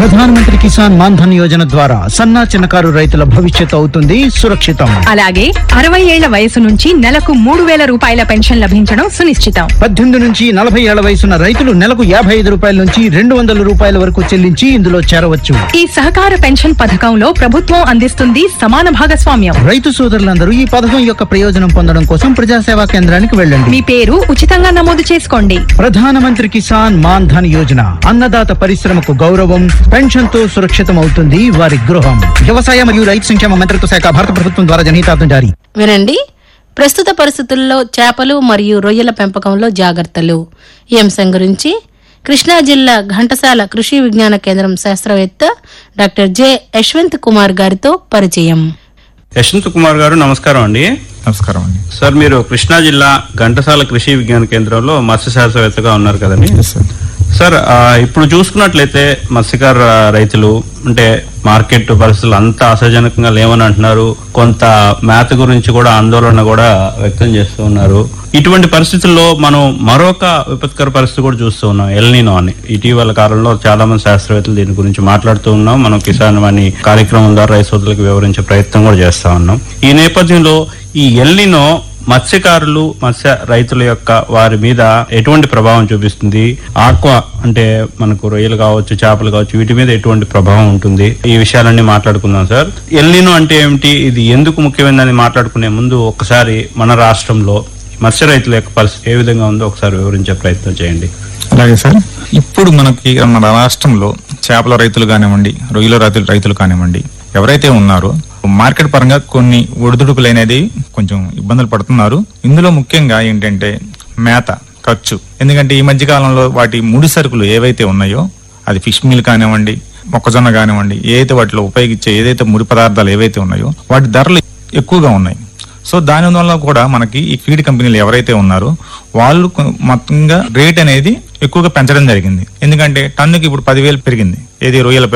ప్రధానమంత్రి కిసాన్ మాన్ధన్ యోజన ద్వారా సన్నా చిన్నకారు రైతుల భవిష్యత్తు అవుతుంది సురక్షితం అలాగే అరవై ఏళ్ల వయసు నుంచి నెలకు మూడు వేల రూపాయల పెన్షన్ లభించడం సునిశ్చితం పద్దెనిమిది నుంచి నలభై ఏళ్ల వయసున్న రైతులు నెలకు యాభై ఐదు రూపాయల నుంచి రెండు వందల రూపాయల వరకు చెల్లించి ఇందులో చేరవచ్చు ఈ సహకార పెన్షన్ పథకంలో ప్రభుత్వం అందిస్తుంది సమాన భాగస్వామ్యం రైతు సోదరులందరూ ఈ పథకం యొక్క ప్రయోజనం పొందడం కోసం ప్రజాసేవా కేంద్రానికి వెళ్ళండి మీ పేరు ఉచితంగా నమోదు చేసుకోండి ప్రధానమంత్రి కిసాన్ మాన్ ధన్ యోజన అన్నదాత పరిశ్రమకు గౌరవం పెన్షన్ తో సురక్షితం అవుతుంది వారి గృహం వ్యవసాయ మరియు రైతు సంక్షేమ మంత్రిత్వ శాఖ భారత ప్రభుత్వం ద్వారా జనహితార్థం జారీ వినండి ప్రస్తుత పరిస్థితుల్లో చేపలు మరియు రొయ్యల పెంపకంలో జాగ్రత్తలు ఈ అంశం గురించి కృష్ణా జిల్లా ఘంటసాల కృషి విజ్ఞాన కేంద్రం శాస్త్రవేత్త డాక్టర్ జె యశ్వంత్ కుమార్ గారితో పరిచయం యశ్వంత్ కుమార్ గారు నమస్కారం అండి నమస్కారం అండి సార్ మీరు కృష్ణా జిల్లా ఘంటసాల కృషి విజ్ఞాన కేంద్రంలో మత్స్య శాస్త్రవేత్తగా ఉన్నారు కదండి ఎస్ సార్ సార్ ఆ, ఇప్పుడు చూసుకున్నట్లయితే మత్స్యకార రైతులు అంటే మార్కెట్ పరిస్థితులు అంత ఆశాజనకంగా లేవని అంటున్నారు కొంత మేత గురించి కూడా ఆందోళన కూడా వ్యక్తం చేస్తూ ఉన్నారు ఇటువంటి పరిస్థితుల్లో మనం మరొక విపత్కర పరిస్థితి కూడా చూస్తూ ఉన్నాం ఎల్నినో అని ఇటీవల కాలంలో చాలా మంది శాస్త్రవేత్తలు దీని గురించి మాట్లాడుతూ ఉన్నాం మనం కిసాన్ వాణి కార్యక్రమం ద్వారా రైతు సోదరులకు వివరించే ప్రయత్నం కూడా చేస్తా ఉన్నాం ఈ నేపథ్యంలో ఈ ఎల్నినో మత్స్యకారులు మత్స్య రైతుల యొక్క వారి మీద ఎటువంటి ప్రభావం చూపిస్తుంది ఆక్వా అంటే మనకు రొయ్యలు కావచ్చు చేపలు కావచ్చు వీటి మీద ఎటువంటి ప్రభావం ఉంటుంది ఈ విషయాలన్నీ మాట్లాడుకుందాం సార్ ఎల్నినో అంటే ఏమిటి ఇది ఎందుకు ముఖ్యమైనదని మాట్లాడుకునే ముందు ఒకసారి మన రాష్ట్రంలో మత్స్య రైతుల యొక్క పరిస్థితి ఏ విధంగా ఉందో ఒకసారి వివరించే ప్రయత్నం చేయండి అలాగే సార్ ఇప్పుడు మనకి మన రాష్ట్రంలో చేపల రైతులు కానివ్వండి రొయ్యల రైతులు రైతులు కానివ్వండి ఎవరైతే ఉన్నారో మార్కెట్ పరంగా కొన్ని ఒడిదుడుకులు అనేది కొంచెం ఇబ్బందులు పడుతున్నారు ఇందులో ముఖ్యంగా ఏంటంటే మేత ఖర్చు ఎందుకంటే ఈ మధ్య కాలంలో వాటి ముడి సరుకులు ఏవైతే ఉన్నాయో అది ఫిష్ మీల్ కానివ్వండి మొక్కజొన్న కానివ్వండి ఏదైతే వాటిలో ఉపయోగించే ఏదైతే ముడి పదార్థాలు ఏవైతే ఉన్నాయో వాటి ధరలు ఎక్కువగా ఉన్నాయి సో దాని వల్ల కూడా మనకి ఈ ఫీడ్ కంపెనీలు ఎవరైతే ఉన్నారో వాళ్ళు కొ- మొత్తంగా రేట్ అనేది ఎక్కువగా పెంచడం జరిగింది ఎందుకంటే టన్నుకి ఇప్పుడు పదివేలు పెరిగింది ఏది రొయ్యల పెంపకం